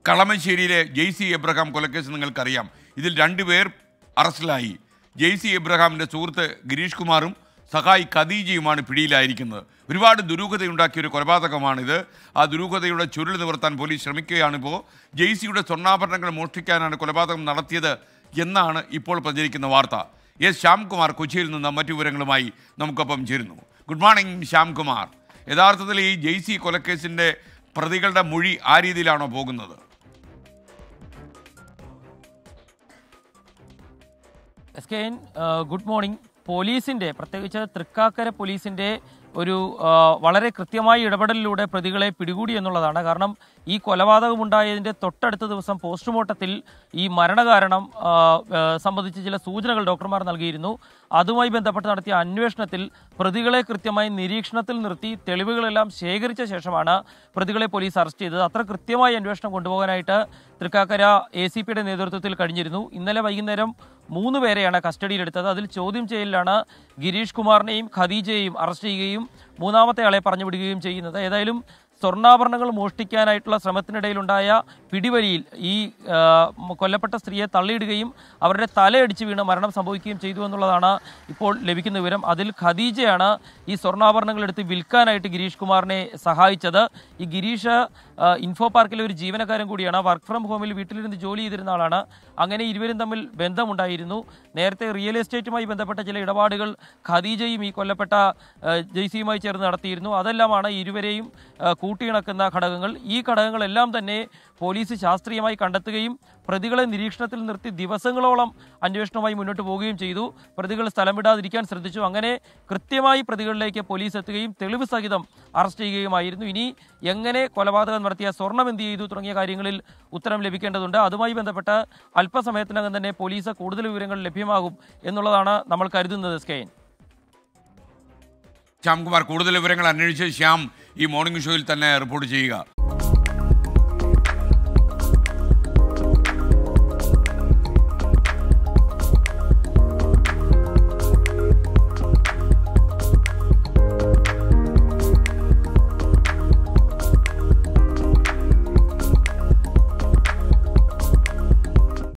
കളമശ്ശേരിയിലെ Jaicy Abraham കൊലക്കേസ് നിങ്ങൾക്കറിയാം ഇതിൽ രണ്ടുപേർ അറസ്റ്റിലായി ജെയ്സി എബ്രഹാമിൻ്റെ സുഹൃത്ത് ഗിരീഷ് കുമാറും സഹായി ഖദീജയുമാണ് പിടിയിലായിരിക്കുന്നത് ഒരുപാട് ദുരൂഹതയുണ്ടാക്കിയ ഒരു കൊലപാതകമാണിത് ആ ദുരൂഹതയുടെ ചുരുൾ നിവർത്താൻ പോലീസ് ശ്രമിക്കുകയാണിപ്പോൾ ജെയ്സിയുടെ സ്വർണ്ണാഭരണങ്ങൾ മോഷ്ടിക്കാനാണ് കൊലപാതകം നടത്തിയത് എന്നാണ് ഇപ്പോൾ പ്രചരിക്കുന്ന വാർത്ത എസ് ശ്യാംകുമാർ കൊച്ചിയിൽ നിന്ന് മറ്റു വിവരങ്ങളുമായി നമുക്കൊപ്പം ചേരുന്നു ഗുഡ് മോർണിംഗ് ശ്യാംകുമാർ യഥാർത്ഥത്തിൽ ഈ ജെയ്സി കൊലക്കേസിൻ്റെ പ്രതികളുടെ മൊഴി ആ രീതിയിലാണോ പോകുന്നത് S K N good morning പോലീസിന്റെ പ്രത്യേകിച്ച് തൃക്കാക്കര പോലീസിന്റെ ഒരു ആ, വളരെ കൃത്യമായ ഇടപെടലിലൂടെ പ്രതികളെ പിടികൂടി എന്നുള്ളതാണ് കാരണം ഈ കൊലപാതകമുണ്ടായതിന്റെ തൊട്ടടുത്ത ദിവസം പോസ്റ്റ്മോർട്ടത്തിൽ ഈ മരണകാരണം ആ, ആ, സംബന്ധിച്ച് ചില സൂചനകൾ ഡോക്ടർമാർ നൽകിയിരുന്നു അതുമായി ബന്ധപ്പെട്ട് നടത്തിയ അന്വേഷണത്തിൽ പ്രതികളെ കൃത്യമായി നിരീക്ഷണത്തിൽ നിർത്തി തെളിവുകളെല്ലാം ശേഖരിച്ച ശേഷമാണ് പ്രതികളെ പോലീസ് അറസ്റ്റ് ചെയ്തത് അത്ര കൃത്യമായി അന്വേഷണം കൊണ്ടുപോകാനായിട്ട് തൃക്കാക്കര എ സി പിയുടെ നേതൃത്വത്തിൽ കഴിഞ്ഞിരുന്നു ഇന്നലെ വൈകുന്നേരം മൂന്ന് പേരെയാണ് കസ്റ്റഡിയിലെടുത്തത് അതിൽ ചോദ്യം ചെയ്യലിലാണ് ഗിരീഷ് കുമാറിനെയും ഖദീജയെയും അറസ്റ്റ് ചെയ്യുകയും മൂന്നാമത്തെ ആളെ പറഞ്ഞുവിടുകയും ചെയ്യുന്നത് ഏതായാലും സ്വർണ്ണാഭരണങ്ങൾ മോഷ്ടിക്കാനായിട്ടുള്ള ശ്രമത്തിനിടയിലുണ്ടായ പിടിവലിയിൽ ഈ ആ, കൊല്ലപ്പെട്ട സ്ത്രീയെ തള്ളിയിടുകയും അവരുടെ തലയടിച്ച് വീണ് മരണം സംഭവിക്കുകയും ചെയ്തു എന്നുള്ളതാണ് ഇപ്പോൾ ലഭിക്കുന്ന വിവരം അതിൽ ഖദീജയാണ് ഈ സ്വർണ്ണാഭരണങ്ങൾ എടുത്ത് വിൽക്കാനായിട്ട് ഗിരീഷ് കുമാറിനെ സഹായിച്ചത് ഈ ഗിരീഷ് ആ, ഇൻഫോ പാർക്കിലെ ഒരു ജീവനക്കാരൻ കൂടിയാണ് വർക്ക് ഫ്രം ഹോമിൽ വീട്ടിലിരുന്ന് ജോലി ചെയ്തിരുന്ന ആളാണ് അങ്ങനെ ഇരുവരും തമ്മിൽ ബന്ധമുണ്ടായിരുന്നു നേരത്തെ റിയൽ എസ്റ്റേറ്റുമായി ബന്ധപ്പെട്ട ചില ഇടപാടുകൾ ഖദീജയും ഈ കൊല്ലപ്പെട്ട ആ, ജെയ്സിയുമായി ചേർന്ന് നടത്തിയിരുന്നു അതെല്ലാമാണ് ഇരുവരെയും ആ, കൂട്ടിയിണക്കുന്ന ഘടകങ്ങൾ ഈ ഘടകങ്ങളെല്ലാം തന്നെ പോലീസ് ശാസ്ത്രീയമായി കണ്ടെത്തുകയും പ്രതികളെ നിരീക്ഷണത്തിൽ നിർത്തി ദിവസങ്ങളോളം അന്വേഷണവുമായി മുന്നോട്ട് പോവുകയും ചെയ്തു പ്രതികൾ സ്ഥലം വിടാതിരിക്കാൻ ശ്രദ്ധിച്ചു അങ്ങനെ കൃത്യമായി പ്രതികളിലേക്ക് പോലീസ് എത്തുകയും തെളിവ് സഹിതം അറസ്റ്റ് ചെയ്യുകയുമായിരുന്നു ഇനി എങ്ങനെ കൊലപാതകം നടത്തിയ സ്വർണം എന്ത് ചെയ്തു തുടങ്ങിയ കാര്യങ്ങളിൽ ഉത്തരം ലഭിക്കേണ്ടതുണ്ട് അതുമായി ബന്ധപ്പെട്ട് അല്പസമയത്തിനകം തന്നെ പോലീസ് കൂടുതൽ വിവരങ്ങൾ ലഭ്യമാകും എന്നുള്ളതാണ് നമ്മൾ കരുതുന്നത് സ്കെയിൻ ശ്യാംകുമാർ കൂടുതൽ വിവരങ്ങൾ അന്വേഷിച്ച് ശ്യാം ഈ മോർണിംഗ് ഷോയിൽ തന്നെ റിപ്പോർട്ട് ചെയ്യുക